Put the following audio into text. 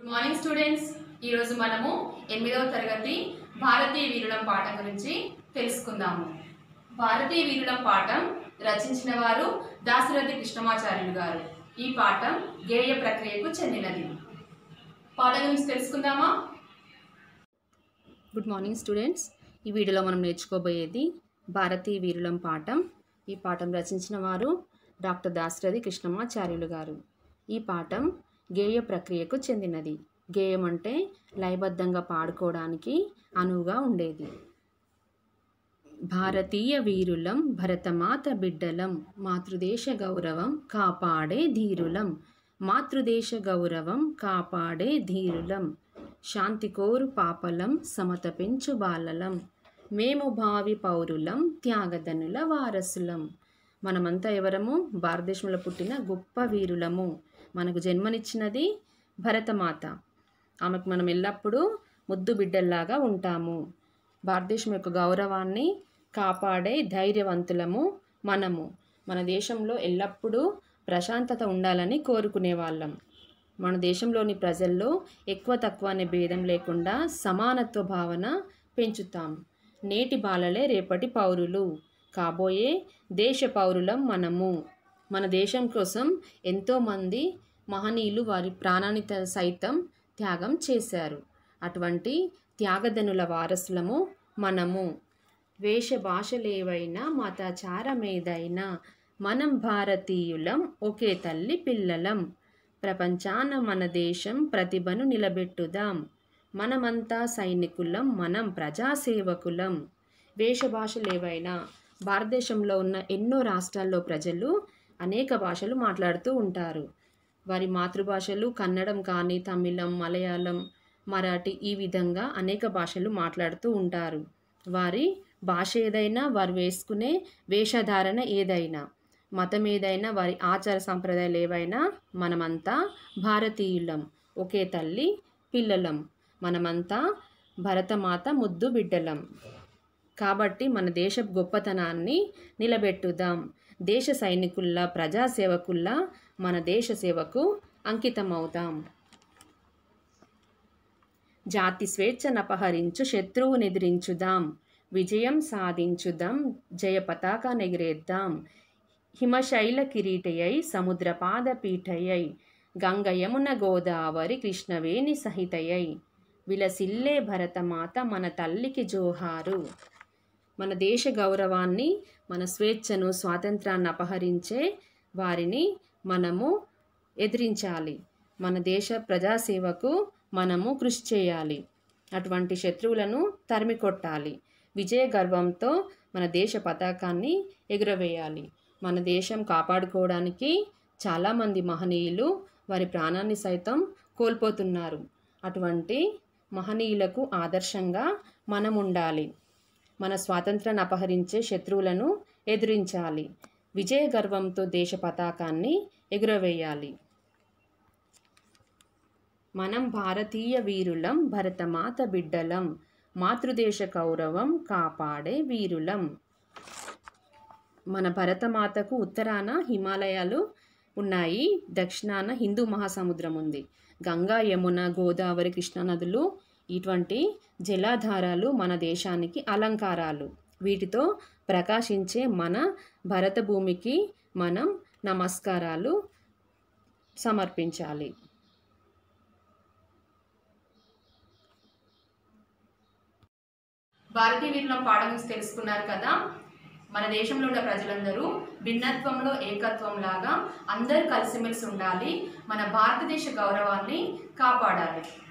morning students ఈరోజు మనము ఎనిమిదవ తరగతి భారతీయ వీరులం పాఠం గురించి తెలుసుకుందాము భారతీయ వీరులం పాఠం రచించిన వారు దాశరథి కృష్ణమాచార్యులు గారు ఈ పాఠం గేయ ప్రక్రియకు చెందినది పాఠం గురించి తెలుసుకుందామా గుడ్ మార్నింగ్ స్టూడెంట్స్ ఈ వీడియోలో మనం నేర్చుకోబోయేది భారతీయ వీరులం పాఠం ఈ పాఠం రచించిన వారు డాక్టర్ దాశరథి కృష్ణమాచార్యులు గారు ఈ పాఠం గేయ ప్రక్రియకు చెందినది గేయం అంటే లయబద్ధంగా పాడుకోవడానికి అనువుగా ఉండేది భారతీయ వీరులం భరతమాత బిడ్డలం మాతృదేశ గౌరవం కాపాడే ధీరులం మాతృదేశ గౌరవం కాపాడే ధీరులం శాంతి కోరు పాపలం సమత పెంచు బాలలం మేము భావి పౌరులం త్యాగదనుల వారసులం మనమంతా ఎవరము భారతదేశంలో పుట్టిన గొప్ప వీరులము మనకు జన్మనిచ్చినది భరతమాత ఆమెకు మనం ఎల్లప్పుడూ ముద్దు బిడ్డల్లాగా ఉంటాము భారతదేశం యొక్క గౌరవాన్ని కాపాడే ధైర్యవంతులము మనము మన దేశంలో ఎల్లప్పుడూ ప్రశాంతత ఉండాలని కోరుకునే వాళ్ళం మన దేశంలోని ప్రజల్లో ఎక్కువ తక్కువ అనే భేదం లేకుండా సమానత్వ భావన పెంచుతాం నేటి బాలలే రేపటి పౌరులు కాబోయే దేశ పౌరులం మనము మన దేశం కోసం ఎంతోమంది మహనీయులు వారి ప్రాణాన్ని త- సైతం త్యాగం చేశారు అటువంటి త్యాగధనుల వారసులము మనము వేష భాషలేవైనా మతాచారమేదైనా మనం భారతీయులం ఒకే తల్లి పిల్లలం ప్రపంచాన మన దేశం ప్రతిభను నిలబెట్టుదాం మనమంతా సైనికులం మనం ప్రజాసేవకులం వేషభాషలేవైనా భారతదేశంలో ఉన్న ఎన్నో రాష్ట్రాల్లో ప్రజలు అనేక భాషలు మాట్లాడుతూ ఉంటారు వారి మాతృభాషలు కన్నడం కానీ తమిళం మలయాళం మరాఠీ ఈ విధంగా అనేక భాషలు మాట్లాడుతూ ఉంటారు వారి భాష ఏదైనా వారు వేసుకునే వేషధారణ ఏదైనా మతం ఏదైనా వారి ఆచార సంప్రదాయాలు ఏవైనా మనమంతా భారతీయులం ఒకే తల్లి పిల్లలం మనమంతా భరతమాత ముద్దు బిడ్డలం కాబట్టి మన దేశ గొప్పతనాన్ని నిలబెట్టుదాం దేశ సైనికుల్లా ప్రజాసేవకుల్లా మన దేశ సేవకు అంకితమవుదాం జాతి స్వేచ్ఛనపహరించు శత్రువునెదిరించుదాం విజయం సాధించుదాం జయ పతాకాన్ని ఎగిరేద్దాం హిమశైల కిరీటయై సముద్రపాద పీఠయై గంగ యమున గోదావరి కృష్ణవేణి సహితయై విలసిల్లే భరతమాత మన తల్లికి జోహారు మన దేశ గౌరవాన్ని మన స్వేచ్ఛను స్వాతంత్రాన్ని అపహరించే వారిని మనము ఎదిరించాలి మన దేశ ప్రజాసేవకు మనము కృషి చేయాలి అటువంటి శత్రువులను తరిమి కొట్టాలి విజయ గర్వంతో మన దేశ పతాకాన్ని ఎగురవేయాలి మన దేశం కాపాడుకోవడానికి చాలామంది మహనీయులు వారి ప్రాణాన్ని సైతం కోల్పోతున్నారు అటువంటి మహనీయులకు ఆదర్శంగా మనం ఉండాలి మన స్వాతంత్రాన్ని అపహరించే శత్రువులను ఎదిరించాలి విజయ గర్వంతో దేశ పతాకాన్ని ఎగురవేయాలి మనం భారతీయ వీరులం భరతమాత బిడ్డలం మాతృదేశ గౌరవం కాపాడే వీరులం మన భరతమాతకు ఉత్తరాన హిమాలయాలు ఉన్నాయి దక్షిణాన హిందూ మహాసముద్రం ఉంది గంగా యమున గోదావరి కృష్ణా నదులు ఇటువంటి జలాధారాలు మన దేశానికి అలంకారాలు వీటితో ప్రకాశించే మన భరత భూమికి మనం నమస్కారాలు సమర్పించాలి భారతీయ వీరులం పాఠం గురించి తెలుసుకున్నారు కదా మన దేశంలో ఉన్న ప్రజలందరూ భిన్నత్వంలో ఏకత్వం లాగా అందరూ కలిసిమెలిసి ఉండాలి మన భారతదేశ గౌరవాన్ని కాపాడాలి